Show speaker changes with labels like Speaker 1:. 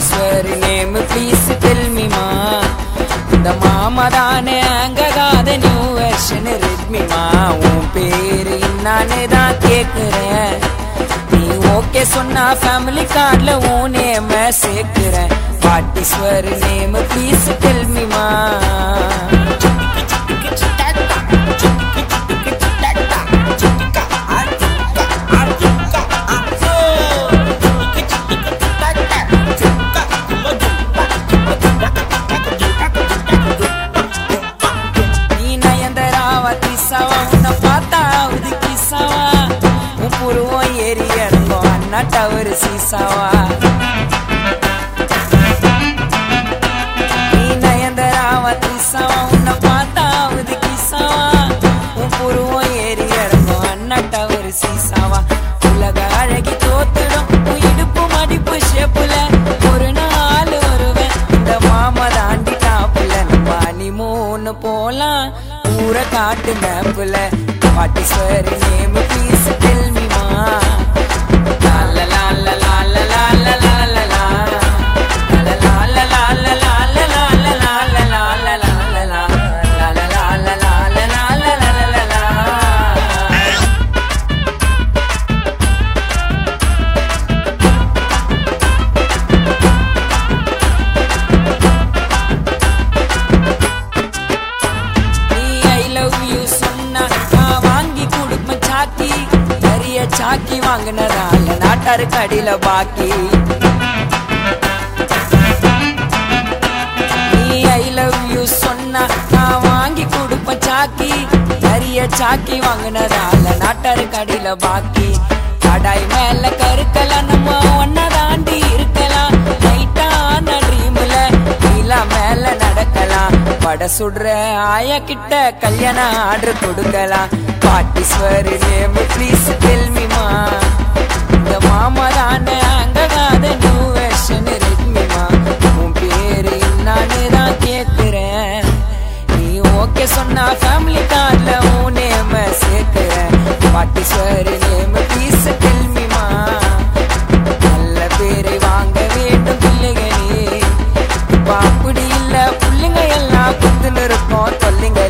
Speaker 1: Is very name please tell me மா இந்த மாமா தானே அங்ககாத நியூ வெர்ஷன் ரெட்மிமா உன் பேரு என்னான்னு தான் கேக்குறேன் நீ ஓகே சொன்னா ஃபேமிலி கார்டுல உன் நேம சேர்க்கிறேன் what is very name please tell me மா நீ நயந்தராவா திசாவா உன்னை பார்த்தா உதுக்கி சாவா உன் புருவம் ஏறி இறங்கும் அண்ணா டவர் சீசாவா நீ நயந்தராவா திசாவா உன்னை பார்த்தா உதுக்கி சாவா உன் புருவம் ஏறி இறங்கும் அண்ணா டவர் சீசாவா உலக அழகி தோத்துடும் உன் இடுப்பு மடிப்பு ஷேப்புல ஒரு நாள் வருவேன் இந்த மாமா தாண்டி டாப்புல நம்ம மூணு போலாம் ஊரை காட்டு மேப்புல Patteeswari name please tell me மா லால லால லால லால லால லா. லால லால லால லால லால லால லால லால லா. லால லால லால லால லால லா. நீ ஐ லவ் யூ சொன்னா நான் வாங்கி கொடுப்பேன் சாக்கி நிறைய சாக்கி வாங்கினதால நாட்டாரு கடியில பாக்கி நீ ஐ லவ் யூ சொன்னா நான் வாங்கி கொடுப்பேன் சாக்கி நிறைய சாக்கி வாங்கினதால நாட்டாரு கடியில பாக்கி கடாய் மேல கருக்கலாம் நம்ம ஒன்ன தாண்டி இருக்கலாம் நைட்டான ட்ரீம்ல நீலா மேல நடக்கலாம் பட சுடுற ஆயா கிட்ட கல்யாண ஆர்டர் கொடுக்கலாம் பாட்டீஸ்வரி நேம் ப்ளீஸ் டெல்மிமா இந்த மாமா தானே அங்ககாத நியூ வெர்ஷன் ரெட்மிமா உன் பேரு என்னான்னு தான் கேக்குறேன் நீ ஓகே சொன்னா ஃபேமிலி கார்டுல உன் நேம சேர்க்கிறேன் பாட்டீஸ்வரி நேம் ப்ளீஸ் டெல்மிமா நல்ல பேரை வாங்க வேண்டும் பிள்ளைகளே இப்ப அப்படி இல்ல புள்ளைங்க எல்லாம் குத்துன்னு இருக்கோம் தொல்லைங்க